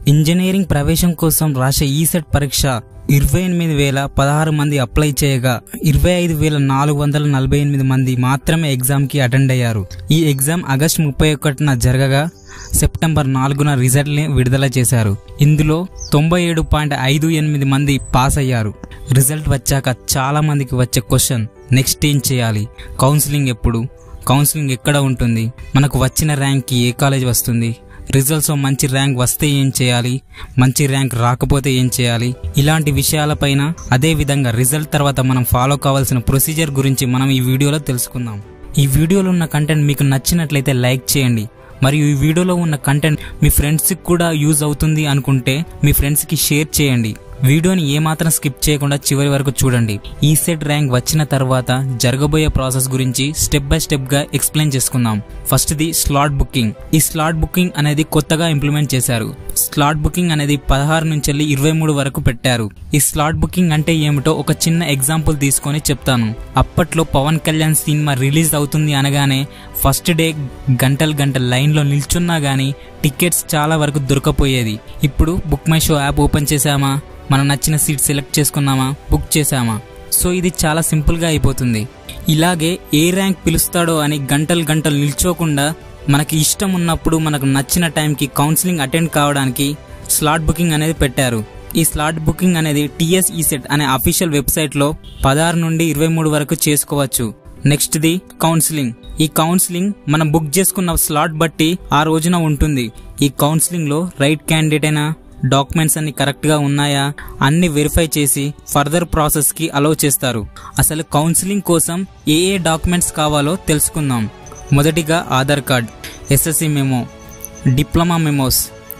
engineering ప్రవేశం కోసం రాసే ఈసెట్ పరీక్ష ఇరవై ఎనిమిది వేల పదహారు మంది అప్లై చేయగా ఇరవై ఐదు వేల నాలుగు వందల నలభై ఎనిమిది మంది మాత్రమే ఎగ్జామ్కి అటెండ్ అయ్యారు ఈ ఎగ్జామ్ ఆగస్టు ముప్పై ఒకటిన జరగగా సెప్టెంబర్ నాలుగున రిజల్ట్ని విడుదల చేశారు ఇందులో తొంభై ఏడు పాయింట్ ఐదు ఎనిమిది మంది పాస్ అయ్యారు రిజల్ట్ వచ్చాక చాలా మందికి వచ్చే క్వశ్చన్ నెక్స్ట్ ఏం చేయాలి కౌన్సిలింగ్ ఎప్పుడు కౌన్సిలింగ్ ఎక్కడ ఉంటుంది మనకు వచ్చిన ర్యాంక్కి ఏ కాలేజ్ వస్తుంది రిజల్ట్స్లో మంచి ర్యాంక్ వస్తే ఏం చేయాలి మంచి ర్యాంక్ రాకపోతే ఏం చేయాలి ఇలాంటి విషయాలపైన అదే విధంగా రిజల్ట్ తర్వాత మనం ఫాలో కావాల్సిన ప్రొసీజర్ గురించి మనం ఈ వీడియోలో తెలుసుకుందాం ఈ వీడియోలో ఉన్న కంటెంట్ మీకు నచ్చినట్లయితే లైక్ చేయండి మరియు ఈ వీడియోలో ఉన్న కంటెంట్ మీ ఫ్రెండ్స్కి కూడా యూజ్ అవుతుంది అనుకుంటే మీ ఫ్రెండ్స్కి షేర్ చేయండి వీడియోని ఏమాత్రం స్కిప్ చేయకుండా చివరి వరకు చూడండి ఈ సెట్ ర్యాంక్ వచ్చిన తర్వాత జరగబోయే ప్రాసెస్ గురించి స్టెప్ బై స్టెప్ గా ఎక్స్ప్లెయిన్ చేసుకుందాం ఫస్ట్ ది స్లాట్ బుకింగ్ ఈ స్లాట్ బుకింగ్ అనేది కొత్తగా ఇంప్లిమెంట్ చేశారు స్లాట్ బుకింగ్ అనేది పదహారు నుంచి వెళ్ళి ఇరవై మూడు వరకు పెట్టారు ఈ స్లాట్ బుకింగ్ అంటే ఏమిటో ఒక చిన్న ఎగ్జాంపుల్ తీసుకొని చెప్తాను అప్పట్లో పవన్ కళ్యాణ్ సినిమా రిలీజ్ అవుతుంది అనగానే ఫస్ట్ డే గంటలు గంటల లైన్లో నిల్చున్నా గానీ టికెట్స్ చాలా వరకు దొరకపోయేది ఇప్పుడు Book My Show app open చేసామా మనం నచ్చిన సీట్ సెలెక్ట్ చేసుకున్నామా బుక్ చేసామా సో ఇది చాలా సింపుల్గా అయిపోతుంది ఇలాగే ఏ ర్యాంక్ పిలుస్తాడో అని గంటలు గంటలు నిల్చోకుండా మనకి ఇష్టం ఉన్నప్పుడు మనకు నచ్చిన టైంకి కౌన్సిలింగ్ అటెండ్ కావడానికి స్లాట్ బుకింగ్ అనేది పెట్టారు ఈ స్లాట్ బుకింగ్ అనేది టిఎస్ ఈసెట్ అనే అఫీషియల్ వెబ్సైట్లో పదహారు నుండి ఇరవై మూడు వరకు చేసుకోవచ్చు నెక్స్ట్ ది కౌన్సిలింగ్ ఈ కౌన్సిలింగ్ మనం బుక్ చేసుకున్న స్లాట్ బట్టి ఆ రోజున ఉంటుంది ఈ కౌన్సిలింగ్ లో రైట్ క్యాండిడేట్ అయినా డాక్యుమెంట్స్ అన్ని కరెక్ట్ గా ఉన్నాయా అన్ని వెరిఫై చేసి ఫర్దర్ ప్రాసెస్ కి అలౌ చేస్తారు అసలు కౌన్సిలింగ్ కోసం ఏ ఏ డాక్యుమెంట్స్ కావాలో తెలుసుకుందాం మొదటిగా Aadhaar card SSC memo diploma memos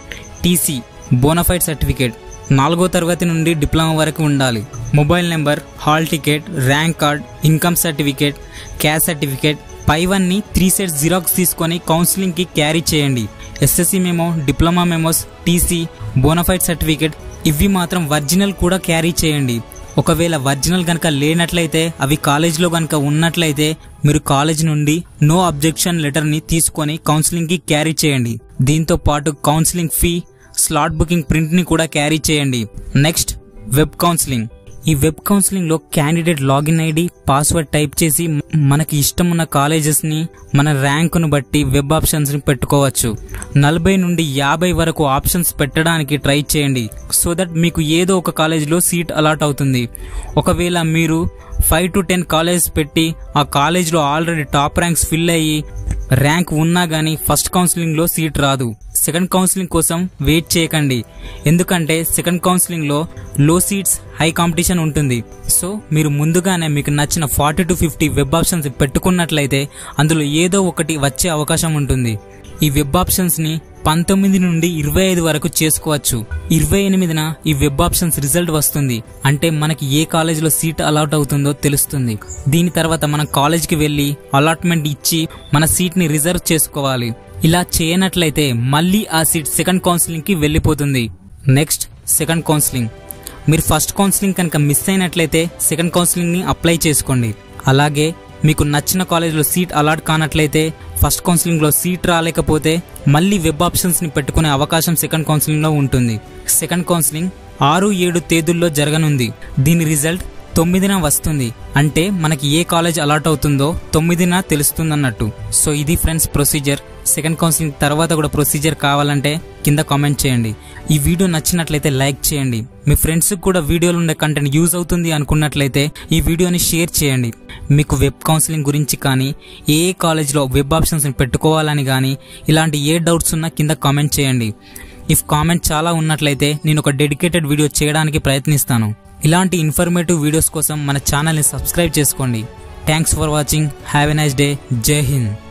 TC bonafide certificate నాలుగో తరగతి నుండి డిప్లొమా వరకు ఉండాలి mobile number hall ticket rank card income certificate caste certificate పైవన్నీ త్రీ సెట్స్ జిరాక్స్ తీసుకొని కౌన్సిలింగ్కి క్యారీ చేయండి SSC memo diploma memos TC bonafide certificate ఇవి మాత్రం ఒరిజినల్ కూడా క్యారీ చేయండి ఒకవేళ ఒరిజినల్ కనుక లేనట్లయితే అవి కాలేజ్లో కనుక ఉన్నట్లయితే మీరు కాలేజ్ నుండి నో అబ్జెక్షన్ లెటర్ని తీసుకొని కౌన్సిలింగ్కి క్యారీ చేయండి దీంతో పాటు కౌన్సిలింగ్ ఫీ స్లాట్ బుకింగ్ ప్రింట్ని కూడా క్యారీ చేయండి నెక్స్ట్ వెబ్ కౌన్సిలింగ్ ఈ వెబ్ కౌన్సిలింగ్ లో candidate login ID password type చేసి మనకి ఇష్టం ఉన్న కాలేజెస్ ని మన ర్యాంకును బట్టి వెబ్ ఆప్షన్స్ ని పెట్టుకోవచ్చు నలభై నుండి యాభై వరకు ఆప్షన్స్ పెట్టడానికి ట్రై చేయండి సో దట్ మీకు ఏదో ఒక కాలేజీలో సీట్ అలాట్ అవుతుంది ఒకవేళ మీరు ఫైవ్ టు టెన్ కాలేజెస్ పెట్టి ఆ కాలేజ్లో ఆల్రెడీ టాప్ ర్యాంక్స్ ఫిల్ అయ్యి ర్యాంక్ ఉన్నా కానీ ఫస్ట్ కౌన్సిలింగ్ లో సీట్ రాదు సెకండ్ కౌన్సిలింగ్ కోసం వెయిట్ చేయకండి ఎందుకంటే సెకండ్ కౌన్సిలింగ్ లో లో సీట్స్ హై కాంపిటీషన్ ఉంటుంది సో మీరు ముందుగానే మీకు నచ్చిన forty to fifty web options పెట్టుకున్నట్లయితే అందులో ఏదో ఒకటి వచ్చే అవకాశం ఉంటుంది ఈ వెబ్ ఆప్షన్స్ ని పంతొమ్మిది నుండి ఇరవై ఐదు వరకు చేసుకోవచ్చు ఇరవై ఎనిమిదిన ఈ వెబ్ ఆప్షన్స్ రిజల్ట్ వస్తుంది అంటే మనకి ఏ కాలేజీలో సీట్ అలాట్ అవుతుందో తెలుస్తుంది దీని తర్వాత మనం కాలేజ్కి వెళ్ళి అలాట్మెంట్ ఇచ్చి మన సీట్ ని రిజర్వ్ చేసుకోవాలి ఇలా చేయనట్లయితే మళ్ళీ ఆ సీట్ సెకండ్ కౌన్సిలింగ్ కి వెళ్ళిపోతుంది నెక్స్ట్ సెకండ్ కౌన్సిలింగ్ మీరు ఫస్ట్ కౌన్సిలింగ్ కనుక మిస్ అయినట్లయితే సెకండ్ కౌన్సిలింగ్ ని అప్లై చేసుకోండి అలాగే మీకు నచ్చిన కాలేజ్లో సీట్ అలాట్ కానట్లయితే ఫస్ట్ కౌన్సిలింగ్లో సీట్ రాలేకపోతే మళ్ళీ వెబ్ ఆప్షన్స్ని పెట్టుకునే అవకాశం సెకండ్ కౌన్సిలింగ్లో ఉంటుంది సెకండ్ కౌన్సిలింగ్ ఆరు ఏడు తేదీల్లో జరగనుంది దీని రిజల్ట్ తొమ్మిదిన వస్తుంది అంటే మనకి ఏ కాలేజ్ అలాట్ అవుతుందో తొమ్మిదిన తెలుస్తుందన్నట్టు సో ఇది ఫ్రెండ్స్ ప్రొసీజర్ సెకండ్ కౌన్సిలింగ్ తర్వాత కూడా ప్రొసీజర్ కావాలంటే కింద కామెంట్ చేయండి ఈ వీడియో నచ్చినట్లయితే లైక్ చేయండి మీ ఫ్రెండ్స్కి కూడా వీడియోలో ఉండే కంటెంట్ యూజ్ అవుతుంది అనుకున్నట్లయితే ఈ వీడియోని షేర్ చేయండి మీకు వెబ్ కౌన్సిలింగ్ గురించి కానీ ఏ ఏ కాలేజ్లో వెబ్ ఆప్షన్స్ని పెట్టుకోవాలని కానీ ఇలాంటి ఏ డౌట్స్ ఉన్నా కింద కామెంట్ చేయండి ఇఫ్ కామెంట్ చాలా ఉన్నట్లయితే నేను ఒక డెడికేటెడ్ వీడియో చేయడానికి ప్రయత్నిస్తాను ఇలాంటి ఇన్ఫర్మేటివ్ వీడియోస్ కోసం మన ఛానల్ని సబ్స్క్రైబ్ చేసుకోండి thanks for watching have a nice day జై హింద్